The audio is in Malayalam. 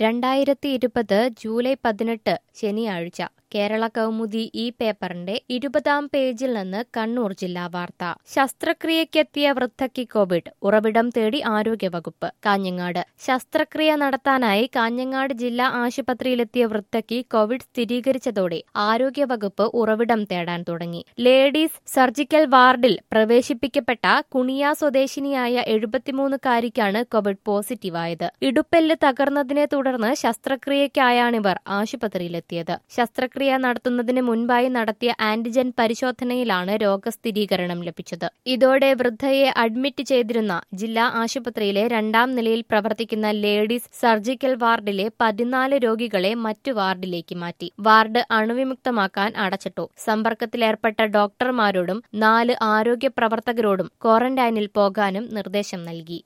രണ്ടായിരത്തി ഇരുപത് ജൂലൈ പതിനെട്ട് ശനിയാഴ്ച കേരള കൗമുദി ഈ പേപ്പറിന്റെ ഇരുപതാം പേജിൽ നിന്ന് കണ്ണൂർ ജില്ലാ വാർത്ത ശസ്ത്രക്രിയക്കെത്തിയ വൃദ്ധയ്ക്ക് കോവിഡ് ഉറവിടം തേടി ആരോഗ്യവകുപ്പ് കാഞ്ഞങ്ങാട് ശസ്ത്രക്രിയ നടത്താനായി കാഞ്ഞങ്ങാട് ജില്ലാ ആശുപത്രിയിലെത്തിയ വൃദ്ധയ്ക്ക് കോവിഡ് സ്ഥിരീകരിച്ചതോടെ ആരോഗ്യവകുപ്പ് ഉറവിടം തേടാൻ തുടങ്ങി ലേഡീസ് സർജിക്കൽ വാർഡിൽ പ്രവേശിപ്പിക്കപ്പെട്ട കുണിയ സ്വദേശിനിയായ എഴുപത്തിമൂന്നുകാരിക്കാണ് കോവിഡ് പോസിറ്റീവായത് ഇടുപ്പെല്ല് തകർന്നതിനെ തുടർന്ന് ശസ്ത്രക്രിയയ്ക്കായാണിവർ ആശുപത്രിയിലെത്തിയത് ശസ്ത്രക്രിയ നടത്തുന്നതിന് മുൻപായി നടത്തിയ ആന്റിജൻ പരിശോധനയിലാണ് രോഗസ്ഥിരീകരണം ലഭിച്ചത് ഇതോടെ വൃദ്ധയെ അഡ്മിറ്റ് ചെയ്തിരുന്ന ജില്ലാ ആശുപത്രിയിലെ രണ്ടാം നിലയിൽ പ്രവർത്തിക്കുന്ന ലേഡീസ് സർജിക്കൽ വാർഡിലെ പതിനാല് രോഗികളെ മറ്റു വാർഡിലേക്ക് മാറ്റി വാർഡ് അണുവിമുക്തമാക്കാൻ അടച്ചിട്ടു സമ്പർക്കത്തിലേർപ്പെട്ട ഡോക്ടർമാരോടും നാല് ആരോഗ്യ പ്രവർത്തകരോടും ക്വാറന്റൈനിൽ പോകാനും നിർദ്ദേശം നൽകി